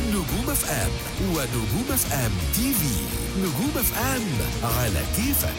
نجوم اف ام ونجوم اف ام تي في نجوم اف ام على كيفك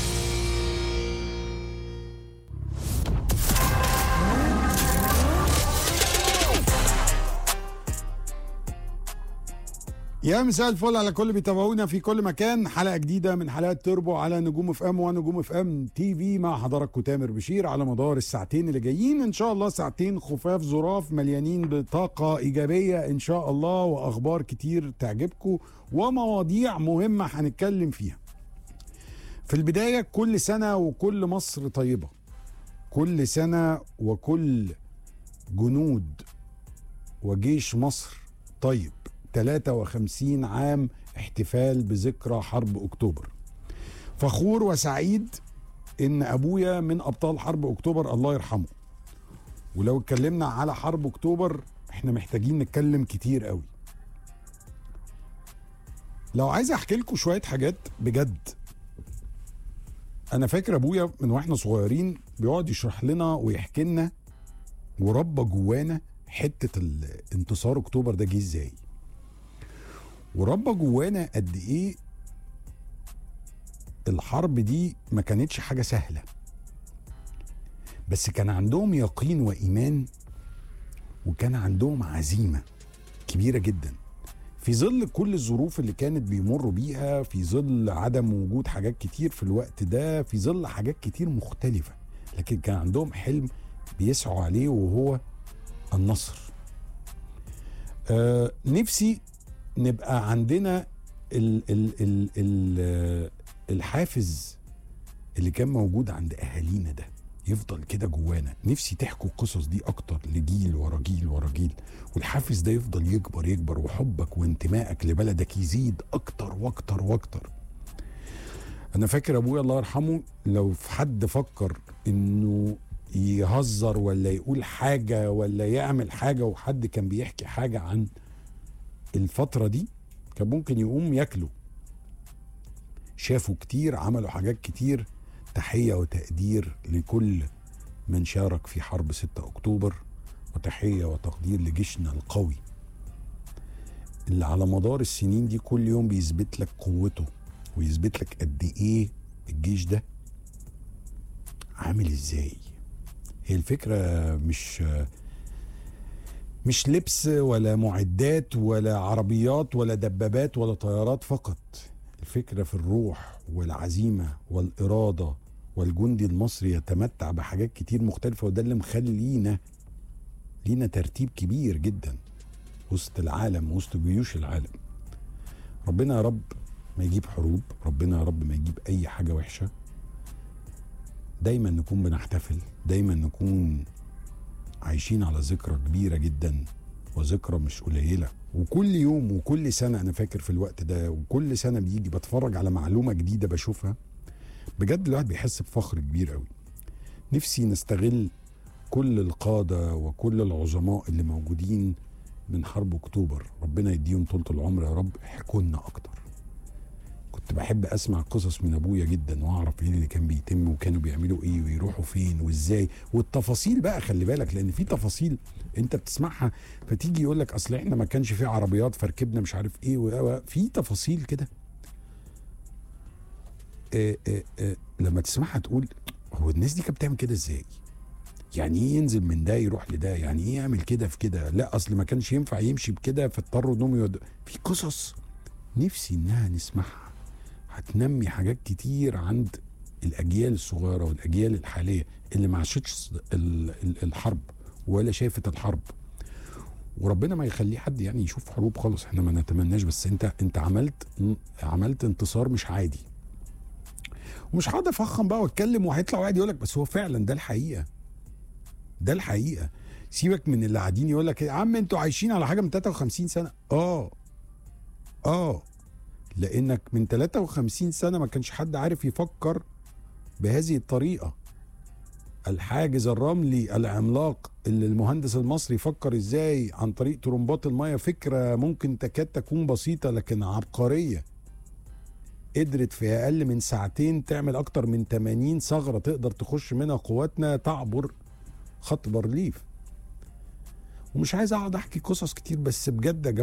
يا مساء الفل على كل بيتابعونا في كل مكان حلقه جديده من حلقات تربو على نجوم اف ام ونجوم اف ام تي في مع حضراتكم تامر بشير على مدار الساعتين اللي جايين ان شاء الله ساعتين خفاف ظراف مليانين بطاقه ايجابيه ان شاء الله واخبار كتير تعجبكم ومواضيع مهمه هنتكلم فيها في البدايه كل سنه وكل مصر طيبه كل سنه وكل جنود وجيش مصر طيب 53 عام احتفال بذكرى حرب اكتوبر فخور وسعيد ان ابويا من ابطال حرب اكتوبر الله يرحمه ولو اتكلمنا على حرب اكتوبر احنا محتاجين نتكلم كتير قوي لو عايز احكي لكم شويه حاجات بجد انا فاكر ابويا من واحنا صغيرين بيقعد يشرح لنا ويحكي لنا وربى جوانا حته الانتصار اكتوبر ده جه ازاي وربى جوانا قد ايه الحرب دي ما كانتش حاجه سهله بس كان عندهم يقين وايمان وكان عندهم عزيمه كبيره جدا في ظل كل الظروف اللي كانت بيمروا بيها في ظل عدم وجود حاجات كتير في الوقت ده في ظل حاجات كتير مختلفه لكن كان عندهم حلم بيسعوا عليه وهو النصر آه نفسي نبقى عندنا ال ال ال ال الحافز اللي كان موجود عند اهالينا ده يفضل كده جوانا نفسي تحكوا القصص دي اكتر لجيل ورا جيل ورا جيل والحافز ده يفضل يكبر يكبر وحبك وانتمائك لبلدك يزيد اكتر واكتر واكتر انا فاكر ابويا الله يرحمه لو في حد فكر انه يهزر ولا يقول حاجه ولا يعمل حاجه وحد كان بيحكي حاجه عن الفترة دي كان ممكن يقوم ياكلوا شافوا كتير عملوا حاجات كتير تحية وتقدير لكل من شارك في حرب 6 أكتوبر وتحية وتقدير لجيشنا القوي اللي على مدار السنين دي كل يوم بيثبت لك قوته ويثبت لك قد ايه الجيش ده عامل ازاي هي الفكرة مش مش لبس ولا معدات ولا عربيات ولا دبابات ولا طيارات فقط الفكرة في الروح والعزيمة والإرادة والجندي المصري يتمتع بحاجات كتير مختلفة وده اللي مخلينا لينا ترتيب كبير جدا وسط العالم وسط جيوش العالم ربنا يا رب ما يجيب حروب ربنا يا رب ما يجيب أي حاجة وحشة دايما نكون بنحتفل دايما نكون عايشين على ذكرى كبيره جدا وذكرى مش قليله وكل يوم وكل سنه انا فاكر في الوقت ده وكل سنه بيجي بتفرج على معلومه جديده بشوفها بجد الواحد بيحس بفخر كبير قوي نفسي نستغل كل القاده وكل العظماء اللي موجودين من حرب اكتوبر ربنا يديهم طولة العمر يا رب احكوا لنا اكتر كنت بحب اسمع قصص من ابويا جدا واعرف ايه اللي كان بيتم وكانوا بيعملوا ايه ويروحوا فين وازاي والتفاصيل بقى خلي بالك لان في تفاصيل انت بتسمعها فتيجي يقول لك اصل احنا ما كانش في عربيات فركبنا مش عارف ايه و- في تفاصيل كده آه، آه، آه، لما تسمعها تقول هو الناس دي كانت بتعمل كده ازاي؟ يعني ايه ينزل من ده يروح لده؟ يعني ايه يعمل كده في كده؟ لا اصل ما كانش ينفع يمشي بكده فاضطروا انهم يود... في قصص نفسي انها نسمعها هتنمي حاجات كتير عند الاجيال الصغيره والاجيال الحاليه اللي ما عاشتش ال- ال- الحرب ولا شافت الحرب وربنا ما يخليه حد يعني يشوف حروب خالص احنا ما نتمناش بس انت انت عملت عملت انتصار مش عادي ومش هقعد افخم بقى واتكلم وهيطلع واحد يقول لك بس هو فعلا ده الحقيقه ده الحقيقه سيبك من اللي قاعدين يقول لك يا عم انتوا عايشين على حاجه من 53 سنه اه اه لانك من 53 سنه ما كانش حد عارف يفكر بهذه الطريقه الحاجز الرملي العملاق اللي المهندس المصري فكر ازاي عن طريق طرمبات الميه فكره ممكن تكاد تكون بسيطه لكن عبقريه قدرت في اقل من ساعتين تعمل اكتر من 80 ثغره تقدر تخش منها قواتنا تعبر خط بارليف ومش عايز اقعد احكي قصص كتير بس بجد يا